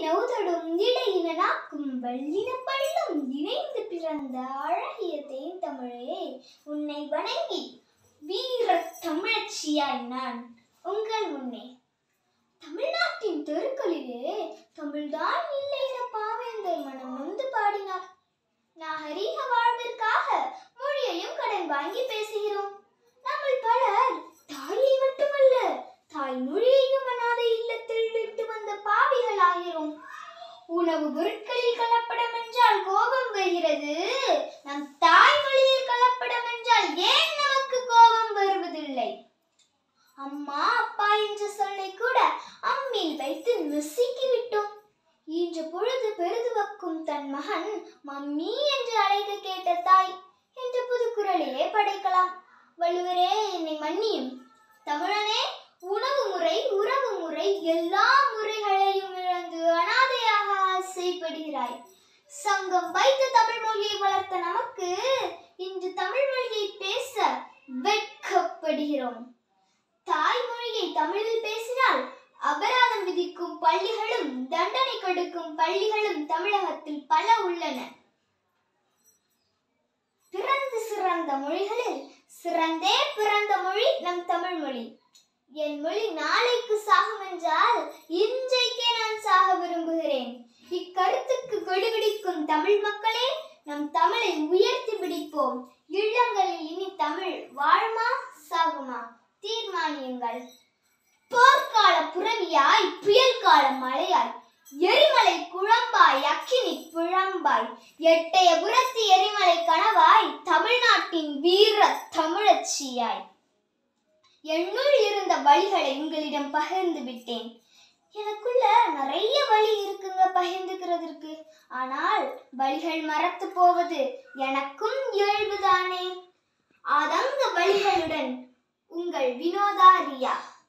சொல்லின உதடும் இடையின நாக்கும் வல்லின பள்ளும் இணைந்து பிறந்த அழகிய தேன் தமிழே உன்னை வணங்கி வீர தமிழச்சியாய் நான் உங்கள் முன்னே தமிழ்நாட்டின் தெருக்களிலே தமிழ்தான் இல்லை என பாவேந்தர் மனம் நொந்து பாடினார் நாகரீக வாழ்விற்காக மொழியையும் கடன் வாங்கி பேசுகிறோம் நம்மில் பலர் தாயை மட்டுமல்ல தாய்மொழியையும் அனாதை இல்லத்தில் விட்டு வந்த பாவிகள் ஆகிறோம் உணவு பொருட்களில் கலப்படம் என்றால் கோபம் வருகிறது நம் தாய்மொழியில் கலப்படம் என்றால் ஏன் நமக்கு கோபம் வருவதில்லை அம்மா அப்பா என்ற சொல்லை கூட அம்மில் வைத்து நசுக்கி விட்டோம் இன்ற பொழுது பெருதுவக்கும் தன் மகன் மம்மி என்று அழைக்க கேட்ட தாய் என்ற புதுக்குரலையே படைக்கலாம் வள்ளுவரே என்னை மன்னியும் தமிழனே உணவு முறை உறவு முறை எல்லா முறைகளையும் இழந்து அனாதையாக ஆசைப்படுகிறாய் சங்கம் வைத்து தமிழ் மொழியை வளர்த்த நமக்கு இன்று தமிழ் மொழியை பேச வெட்கப்படுகிறோம் தாய்மொழியை தமிழில் பேசினால் அபராதம் விதிக்கும் பள்ளிகளும் தண்டனை கொடுக்கும் பள்ளிகளும் தமிழகத்தில் பல உள்ளன பிறந்து சிறந்த மொழிகளில் சிறந்தே பிறந்த மொழி நம் தமிழ் மொழி என் மொழி நாளைக்கு சாகும் என்றால் இன்றைக்கே நான் சாக விரும்புகிறேன் இக்கருத்துக்கு கொடிபிடிக்கும் தமிழ் மக்களே நம் தமிழை உயர்த்தி பிடிப்போம் இல்லங்களில் இனி தமிழ் வாழுமா சாகுமா தீர்மானியுங்கள் போர்க்கால புறவியாய் புயல் கால மழையாய் எரிமலை குழம்பாய் அக்கினி புழம்பாய் எட்டைய புரத்தி எரிமலை கனவாய் தமிழ்நாட்டின் வீர தமிழச்சியாய் என்னுள் இருந்த வழிகளை உங்களிடம் பகிர்ந்து விட்டேன் எனக்குள்ள நிறைய வழி இருக்குங்க பகிர்ந்துக்கிறதற்கு ஆனால் வழிகள் மறத்து போவது எனக்கும் இயல்புதானே அதங்க வழிகளுடன் உங்கள் வினோதா ரியா